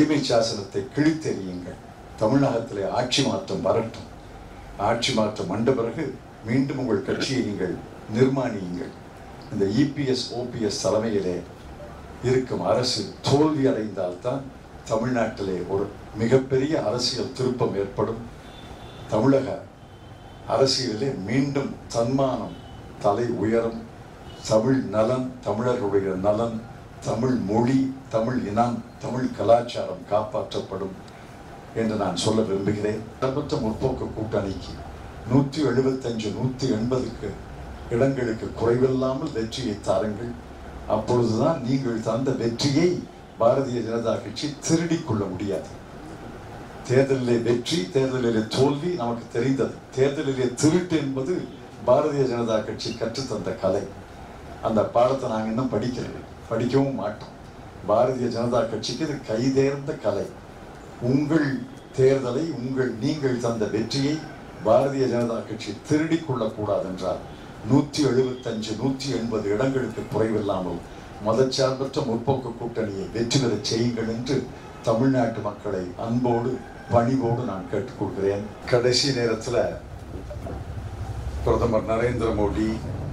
அடிமை சாசனத்தை கிழித்தெறியுங்கள் தமிழகத்திலே ஆட்சி மாற்றம் வரட்டும் ஆட்சி மாற்றம் வந்த பிறகு மீண்டும் உங்கள் கட்சியை நீங்கள் நிர்மாணியுங்கள் இந்த இபிஎஸ் ஓபிஎஸ் தலைமையிலே இருக்கும் அரசு தோல்வி அடைந்தால்தான் தமிழ்நாட்டிலே ஒரு மிகப்பெரிய அரசியல் திருப்பம் ஏற்படும் தமிழக அரசியலிலே மீண்டும் தன்மானம் தலை உயரும் தமிழ் நலன் தமிழர்களுடைய நலன் தமிழ் மொழி தமிழ் இனம் தமிழ் கலாச்சாரம் காப்பாற்றப்படும் என்று நான் சொல்ல விரும்புகிறேன் இடம்பெற்ற முற்போக்கு கூட்டணிக்கு நூற்றி எழுபத்தஞ்சு நூற்றி எண்பதுக்கு இடங்களுக்கு குறைவில்லாமல் வெற்றியை தாருங்கள் அப்பொழுதுதான் நீங்கள் தந்த வெற்றியை பாரதிய ஜனதா கட்சி திருடிக் கொள்ள முடியாது தேர்தலிலே வெற்றி தேர்தலிலே தோல்வி நமக்கு தெரிந்தது தேர்தலிலே திருட்டு என்பது பாரதிய ஜனதா கட்சி கற்றுத்தந்த கலை அந்த பாடத்தை நாங்கள் இன்னும் படிக்கல படிக்கவும் மாட்டோம் பாரதிய ஜனதா கட்சிக்கு இது கைதேர்ந்த கலை உங்கள் தேர்தலை உங்கள் நீங்கள் தந்த வெற்றியை பாரதிய ஜனதா கட்சி திருடிக் கொள்ளக்கூடாது என்றால் நூற்றி எழுபத்தஞ்சு நூற்றி எண்பது இடங்களுக்கு குறைவில்லாமல் மதச்சார்பற்ற முற்போக்கு கூட்டணியை வெற்றி பெறச் செய்யுங்கள் என்று தமிழ்நாட்டு மக்களை அன்போடு பணிவோடு நான் கேட்டுக்கொள்கிறேன் கடைசி நேரத்தில் பிரதமர் நரேந்திர மோடி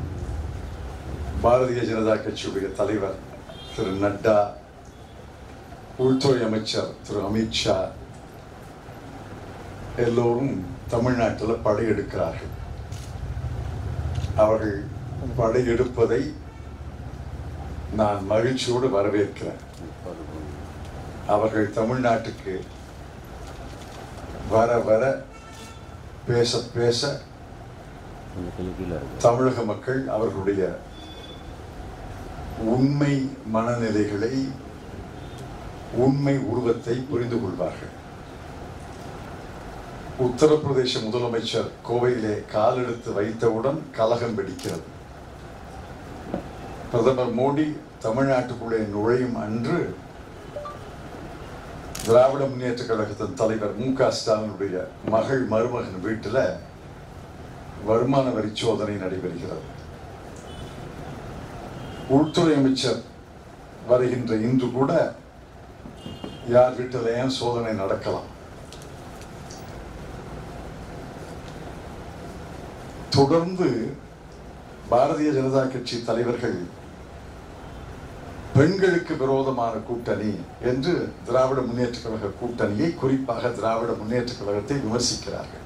பாரதிய ஜனதா கட்சியுடைய தலைவர் திரு நட்டா உள்துறை அமைச்சர் திரு அமித்ஷா எல்லோரும் தமிழ்நாட்டில் படையெடுக்கிறார்கள் அவர்கள் படையெடுப்பதை நான் மகிழ்ச்சியோடு வரவேற்கிறேன் அவர்கள் தமிழ்நாட்டுக்கு வர வர பேச பேச கொஞ்சம் கொஞ்சம் கீழே இருக்கு தமிழக மக்கள் அவர்களுடைய உண்மை மனநிலைகளை உண்மை உருவத்தை புரிந்து கொள்வார்கள் உத்தரப்பிரதேச முதலமைச்சர் கோவையிலே காலெடுத்து வைத்தவுடன் கலகம் வெடிக்கிறது பிரதமர் மோடி தமிழ்நாட்டுக்குள்ளே நுழையும் அன்று திராவிட முன்னேற்ற கழகத்தின் தலைவர் மு க ஸ்டாலினுடைய மகள் மருமகன் வீட்டில் வருமான வரி சோதனை நடைபெறுகிறது உள்துறை அமைச்சர் வருகின்ற இன்று கூட யார் வீட்டில் ஏன் சோதனை நடக்கலாம் தொடர்ந்து பாரதிய ஜனதா கட்சி தலைவர்கள் பெண்களுக்கு விரோதமான கூட்டணி என்று திராவிட முன்னேற்ற கழக கூட்டணியை குறிப்பாக திராவிட முன்னேற்ற கழகத்தை விமர்சிக்கிறார்கள்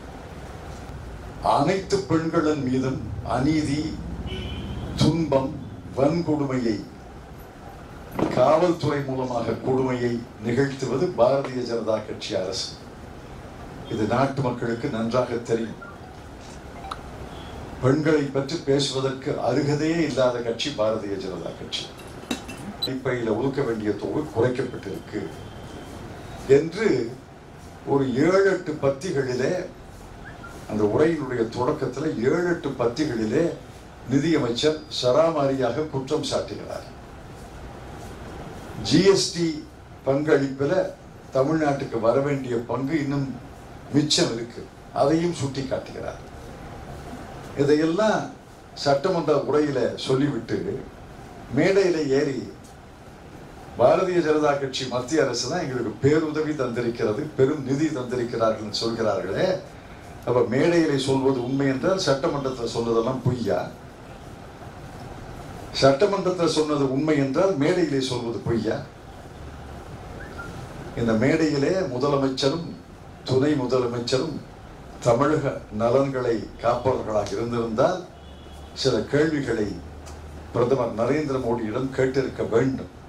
அனைத்து பெண்களின் மீதும் அநீதி துன்பம் வன்கொடுமையை காவல்துறை மூலமாக கொடுமையை நிகழ்த்துவது பாரதிய ஜனதா கட்சி அரசு இது நாட்டு மக்களுக்கு நன்றாக தெரியும் பெண்களை பற்றி பேசுவதற்கு அருகதையே இல்லாத கட்சி பாரதிய ஜனதா கட்சி அடிப்படையில் ஒதுக்க வேண்டிய தொகை குறைக்கப்பட்டிருக்கு என்று ஒரு ஏழு எட்டு பத்திகளிலே அந்த உரையினுடைய தொடக்கத்தில் ஏழு எட்டு பத்திகளிலே நிதியமைச்சர் சராமாரியாக குற்றம் சாட்டுகிறார் ஜிஎஸ்டி பங்களிப்பில் தமிழ்நாட்டுக்கு வர வேண்டிய பங்கு இன்னும் மிச்சம் இருக்கு அதையும் சுட்டி காட்டுகிறார் இதையெல்லாம் சட்டமன்ற உரையில சொல்லிவிட்டு மேடையில ஏறி பாரதிய ஜனதா கட்சி மத்திய அரசு தான் எங்களுக்கு பேருதவி தந்திருக்கிறது பெரும் நிதி தந்திருக்கிறார்கள் சொல்கிறார்களே அப்ப மேடையிலே சொல்வது உண்மை என்றால் சட்டமன்றத்தில் சொன்னதெல்லாம் பொய்யா சட்டமன்றத்தில் சொன்னது உண்மை என்றால் மேடையிலே சொல்வது பொய்யா இந்த மேடையிலே முதலமைச்சரும் துணை முதலமைச்சரும் தமிழக நலன்களை காப்பவர்களாக இருந்திருந்தால் சில கேள்விகளை பிரதமர் நரேந்திர மோடியிடம் கேட்டிருக்க வேண்டும்